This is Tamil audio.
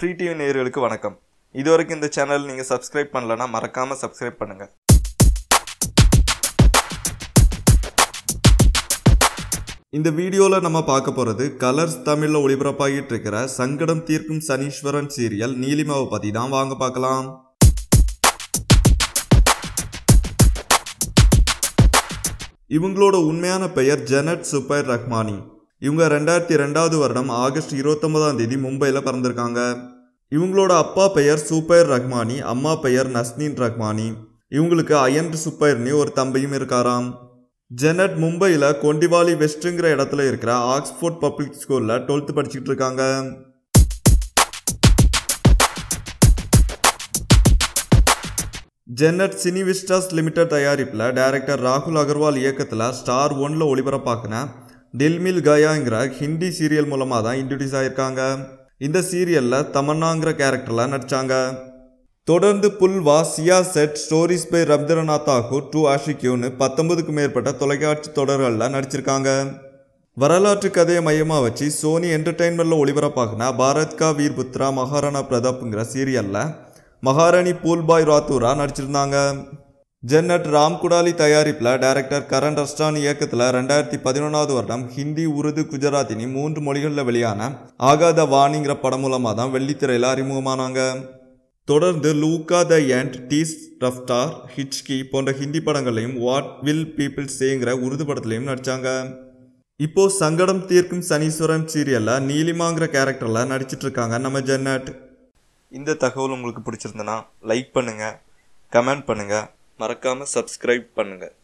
ஃப்ரீ டிவி நேயர்களுக்கு வணக்கம் இதுவரைக்கும் இந்த சேனல் நீங்கள் சப்ஸ்கிரைப் பண்ணலன்னா மறக்காமல் சப்ஸ்கிரைப் பண்ணுங்கள் இந்த வீடியோவில் நம்ம பார்க்க போகிறது கலர்ஸ் தமிழில் ஒளிபரப்பாகிட்டு இருக்கிற சங்கடம் தீர்க்கும் சனீஸ்வரன் சீரியல் நீலிமாவை பற்றி தான் வாங்க பார்க்கலாம் இவங்களோட உண்மையான பெயர் ஜெனட் சுப்பைர் ரஹ்மானி இவங்க ரெண்டாயிரத்தி ரெண்டாவது வருடம் ஆகஸ்ட் இருபத்தொன்பதாம் தேதி மும்பையில் பிறந்திருக்காங்க இவங்களோட அப்பா பெயர் சூப்பைர் ரஹ்மானி அம்மா பெயர் நஸ்னீன் ரஹ்மானி இவங்களுக்கு அயன் சுப்பைர்னு ஒரு தம்பியும் இருக்காராம் ஜெனட் மும்பையில் கொண்டிவாலி வெஸ்ட்டுங்கிற இடத்துல இருக்கிற ஆக்ஸ்போர்ட் பப்ளிக் ஸ்கூலில் டுவெல்த்து படிச்சுட்டு இருக்காங்க ஜென்னட் சினி விஸ்டாஸ் லிமிடெட் தயாரிப்பில் டைரக்டர் ராகுல் அகர்வால் இயக்கத்தில் ஸ்டார் ஒன்ல ஒளிபரப்பாக்குன தில்மில் கயாங்கிற ஹிந்தி சீரியல் மூலமாக தான் இன்ட்ரடியூஸ் ஆயிருக்காங்க இந்த சீரியலில் தமன்னாங்கிற கேரக்டரில் நடித்தாங்க தொடர்ந்து புல்வா சியா செட் ஸ்டோரிஸ் பை ரப்திரநாத் தாகூர் டூ ஆஷிக்யூன்னு பத்தொன்பதுக்கும் மேற்பட்ட தொலைக்காட்சி தொடர்களில் நடிச்சிருக்காங்க வரலாற்று கதையை மையமாக வச்சு சோனி என்டர்டெயின்மெண்ட்டில் ஒளிபரப்பாகின பாரத் கா வீர் புத்ரா மகாராணா பிரதாப்ங்கிற சீரியலில் மகாராணி பூல்பாய் ராத்தூரா நடிச்சிருந்தாங்க ஜென்னட் ராம்குடாலி தயாரிப்பில் டைரக்டர் கரண் ரஸ்டான் இயக்கத்தில் ரெண்டாயிரத்தி பதினொன்றாவது வருடம் ஹிந்தி உருது குஜராத்தினி மூன்று மொழிகளில் வெளியான ஆகாத வாணிங்கிற படம் மூலமாக தான் வெள்ளித்திரையில் அறிமுகமானாங்க தொடர்ந்து லூகா த எண்ட் டீஸ் ரஃப்டார் ஹிச்கி போன்ற ஹிந்தி படங்களையும் வாட் வில் பீப்புள் சேங்கிற உருது படத்துலையும் நடித்தாங்க இப்போ சங்கடம் தீர்க்கும் சனீஸ்வரன் சீரியலில் நீலிமாங்கிற கேரக்டரில் நடிச்சிட்டு இருக்காங்க நம்ம ஜென்னட் இந்த தகவல் உங்களுக்கு பிடிச்சிருந்தனா லைக் பண்ணுங்கள் கமெண்ட் பண்ணுங்கள் மறக்காமல் சப்ஸ்கிரைப் பண்ணுங்கள்